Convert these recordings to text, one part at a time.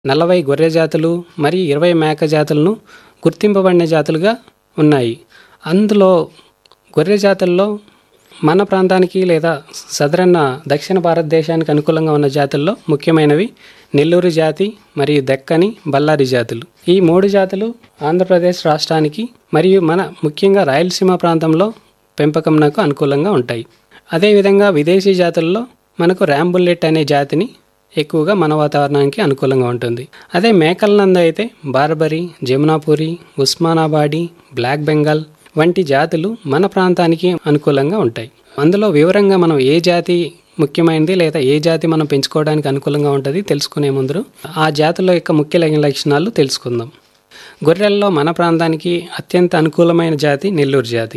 నలభై గొర్రె జాతులు మరియు ఇరవై మేక జాతులను గుర్తింపబడిన జాతులుగా ఉన్నాయి అందులో గొర్రె జాతుల్లో మన ప్రాంతానికి లేదా సదరన్న దక్షిణ భారతదేశానికి అనుకూలంగా ఉన్న జాతుల్లో ముఖ్యమైనవి నెల్లూరు జాతి మరియు దక్కని బళ్ళారి జాతులు ఈ మూడు జాతులు ఆంధ్రప్రదేశ్ రాష్ట్రానికి మరియు మన ముఖ్యంగా రాయలసీమ ప్రాంతంలో పెంపకంనకు అనుకూలంగా ఉంటాయి అదేవిధంగా విదేశీ జాతుల్లో మనకు ర్యాంబుల్లెట్ అనే జాతిని ఎక్కువగా మన వాతావరణానికి అనుకూలంగా ఉంటుంది అదే మేకల నందు అయితే బార్బరీ జమునాపురి ఉస్మానాబాడి బ్లాక్ బెంగాల్ వంటి జాతులు మన ప్రాంతానికి అనుకూలంగా ఉంటాయి అందులో వివరంగా మనం ఏ జాతి ముఖ్యమైనది లేదా ఏ జాతి మనం పెంచుకోవడానికి అనుకూలంగా ఉంటుంది తెలుసుకునే ముందు ఆ జాతుల యొక్క ముఖ్య లక్షణాలు తెలుసుకుందాం గొర్రెల్లో మన ప్రాంతానికి అత్యంత అనుకూలమైన జాతి నెల్లూరు జాతి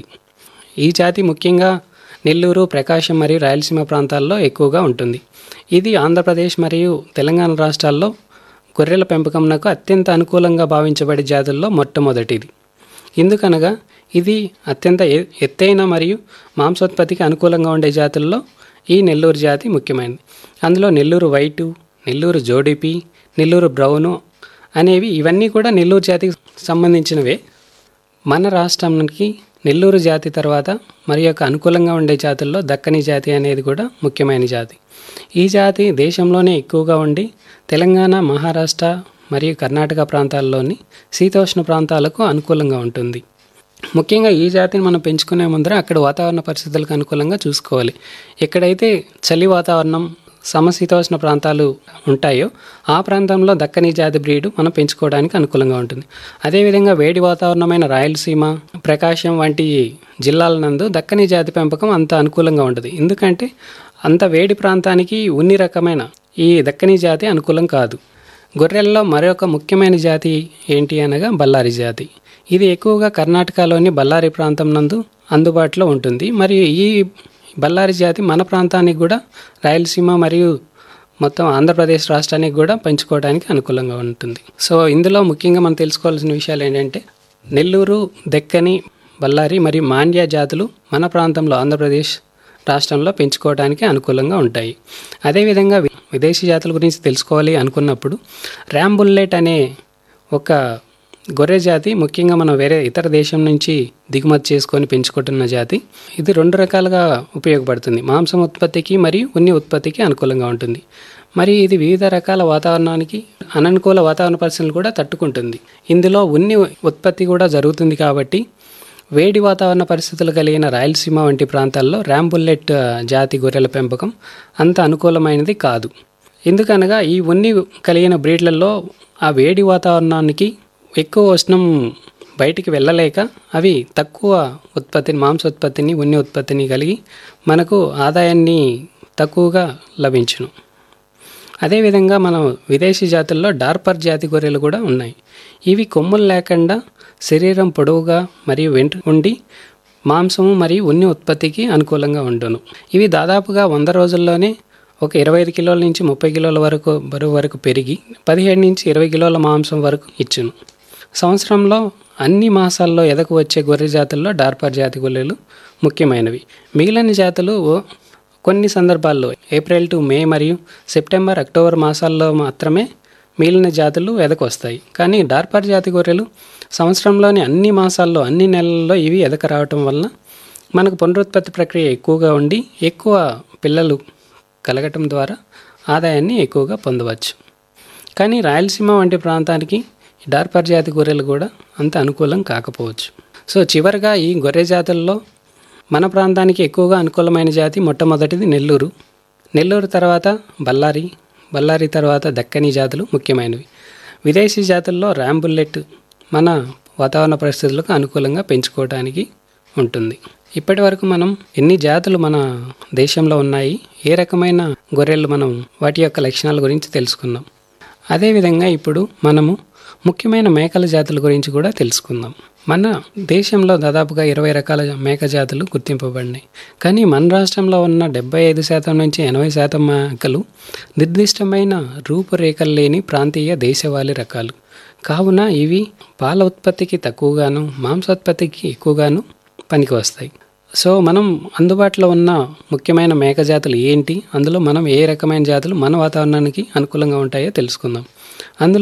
ఈ జాతి ముఖ్యంగా నెల్లూరు ప్రకాశం మరియు రాయలసీమ ప్రాంతాల్లో ఎక్కువగా ఉంటుంది ఇది ఆంధ్రప్రదేశ్ మరియు తెలంగాణ రాష్ట్రాల్లో గొర్రెల పెంపకంనకు అత్యంత అనుకూలంగా భావించబడే జాతుల్లో మొట్టమొదటిది ఎందుకనగా ఇది అత్యంత ఎ- ఎత్తైన మరియు మాంసోత్పత్తికి అనుకూలంగా ఉండే జాతుల్లో ఈ నెల్లూరు జాతి ముఖ్యమైనది అందులో నెల్లూరు వైటు నెల్లూరు జోడిపి నెల్లూరు బ్రౌను అనేవి ఇవన్నీ కూడా నెల్లూరు జాతికి సంబంధించినవే మన రాష్ట్రానికి నెల్లూరు జాతి తర్వాత మరి యొక్క అనుకూలంగా ఉండే జాతుల్లో దక్కని జాతి అనేది కూడా ముఖ్యమైన జాతి ఈ జాతి దేశంలోనే ఎక్కువగా ఉండి తెలంగాణ మహారాష్ట్ర మరియు కర్ణాటక ప్రాంతాల్లోని శీతోష్ణ ప్రాంతాలకు అనుకూలంగా ఉంటుంది ముఖ్యంగా ఈ జాతిని మనం పెంచుకునే ముందర అక్కడ వాతావరణ పరిస్థితులకు అనుకూలంగా చూసుకోవాలి ఎక్కడైతే చలి వాతావరణం సమశీతోష్ణ ప్రాంతాలు ఉంటాయో ఆ ప్రాంతంలో దక్కని జాతి బ్రీడ్ మనం పెంచుకోవడానికి అనుకూలంగా ఉంటుంది అదేవిధంగా వేడి వాతావరణమైన రాయలసీమ ప్రకాశం వంటి జిల్లాల నందు దక్కని జాతి పెంపకం అంత అనుకూలంగా ఉంటుంది ఎందుకంటే అంత వేడి ప్రాంతానికి ఉన్ని రకమైన ఈ దక్కని జాతి అనుకూలం కాదు గొర్రెల్లో మరొక ముఖ్యమైన జాతి ఏంటి అనగా బళ్ళారి జాతి ఇది ఎక్కువగా కర్ణాటకలోని బళ్ళారి ప్రాంతం నందు అందుబాటులో ఉంటుంది మరియు ఈ బళ్ళారి జాతి మన ప్రాంతానికి కూడా రాయలసీమ మరియు మొత్తం ఆంధ్రప్రదేశ్ రాష్ట్రానికి కూడా పెంచుకోవడానికి అనుకూలంగా ఉంటుంది సో ఇందులో ముఖ్యంగా మనం తెలుసుకోవాల్సిన విషయాలు ఏంటంటే నెల్లూరు దెక్కని బళ్ళారి మరియు మాండ్య జాతులు మన ప్రాంతంలో ఆంధ్రప్రదేశ్ రాష్ట్రంలో పెంచుకోవడానికి అనుకూలంగా ఉంటాయి అదేవిధంగా వి- విదేశీ జాతుల గురించి తెలుసుకోవాలి అనుకున్నప్పుడు ర్యాంబుల్లెట్ అనే ఒక గొర్రె జాతి ముఖ్యంగా మనం వేరే ఇతర దేశం నుంచి దిగుమతి చేసుకొని పెంచుకుంటున్న జాతి ఇది రెండు రకాలుగా ఉపయోగపడుతుంది మాంసం ఉత్పత్తికి మరియు ఉన్ని ఉత్పత్తికి అనుకూలంగా ఉంటుంది మరి ఇది వివిధ రకాల వాతావరణానికి అననుకూల వాతావరణ పరిస్థితులు కూడా తట్టుకుంటుంది ఇందులో ఉన్ని ఉత్పత్తి కూడా జరుగుతుంది కాబట్టి వేడి వాతావరణ పరిస్థితులు కలిగిన రాయలసీమ వంటి ప్రాంతాల్లో ర్యాంబుల్లెట్ ఆ, జాతి గొర్రెల పెంపకం అంత అనుకూలమైనది కాదు ఎందుకనగా ఈ ఉన్ని కలిగిన బ్రీడ్లలో ఆ వేడి వాతావరణానికి ఎక్కువ ఉష్ణం బయటికి వెళ్ళలేక అవి తక్కువ ఉత్పత్తిని మాంసోత్పత్తిని ఉన్ని ఉత్పత్తిని కలిగి మనకు ఆదాయాన్ని తక్కువగా లభించును అదేవిధంగా మనం విదేశీ జాతుల్లో డార్పర్ జాతి గొర్రెలు కూడా ఉన్నాయి ఇవి కొమ్ములు లేకుండా శరీరం పొడవుగా మరియు వెంట ఉండి మాంసము మరియు ఉన్ని ఉత్పత్తికి అనుకూలంగా ఉండును ఇవి దాదాపుగా వంద రోజుల్లోనే ఒక ఇరవై ఐదు కిలోల నుంచి ముప్పై కిలోల వరకు బరువు వరకు పెరిగి పదిహేడు నుంచి ఇరవై కిలోల మాంసం వరకు ఇచ్చును సంవత్సరంలో అన్ని మాసాల్లో ఎదకు వచ్చే గొర్రె జాతుల్లో డార్పర్ జాతి గొర్రెలు ముఖ్యమైనవి మిగిలిన జాతులు కొన్ని సందర్భాల్లో ఏప్రిల్ టు మే మరియు సెప్టెంబర్ అక్టోబర్ మాసాల్లో మాత్రమే మిగిలిన జాతులు ఎదకొస్తాయి కానీ డార్పర్ జాతి గొర్రెలు సంవత్సరంలోని అన్ని మాసాల్లో అన్ని నెలల్లో ఇవి ఎదక రావటం వలన మనకు పునరుత్పత్తి ప్రక్రియ ఎక్కువగా ఉండి ఎక్కువ పిల్లలు కలగటం ద్వారా ఆదాయాన్ని ఎక్కువగా పొందవచ్చు కానీ రాయలసీమ వంటి ప్రాంతానికి ఈ డార్పర్ జాతి గొర్రెలు కూడా అంత అనుకూలం కాకపోవచ్చు సో చివరిగా ఈ గొర్రె జాతుల్లో మన ప్రాంతానికి ఎక్కువగా అనుకూలమైన జాతి మొట్టమొదటిది నెల్లూరు నెల్లూరు తర్వాత బళ్ళారి బళ్ళారి తర్వాత దక్కని జాతులు ముఖ్యమైనవి విదేశీ జాతుల్లో ర్యాంబుల్లెట్ మన వాతావరణ పరిస్థితులకు అనుకూలంగా పెంచుకోవడానికి ఉంటుంది ఇప్పటి వరకు మనం ఎన్ని జాతులు మన దేశంలో ఉన్నాయి ఏ రకమైన గొర్రెలు మనం వాటి యొక్క లక్షణాల గురించి తెలుసుకున్నాం అదేవిధంగా ఇప్పుడు మనము ముఖ్యమైన మేకల జాతుల గురించి కూడా తెలుసుకుందాం మన దేశంలో దాదాపుగా ఇరవై రకాల మేక జాతులు గుర్తింపబడినాయి కానీ మన రాష్ట్రంలో ఉన్న డెబ్బై ఐదు శాతం నుంచి ఎనభై శాతం మేకలు నిర్దిష్టమైన రూపురేఖలు లేని ప్రాంతీయ దేశవాళీ రకాలు కావున ఇవి పాల ఉత్పత్తికి తక్కువగాను మాంసోత్పత్తికి ఎక్కువగాను పనికి వస్తాయి సో మనం అందుబాటులో ఉన్న ముఖ్యమైన మేక జాతులు ఏంటి అందులో మనం ఏ రకమైన జాతులు మన వాతావరణానికి అనుకూలంగా ఉంటాయో తెలుసుకుందాం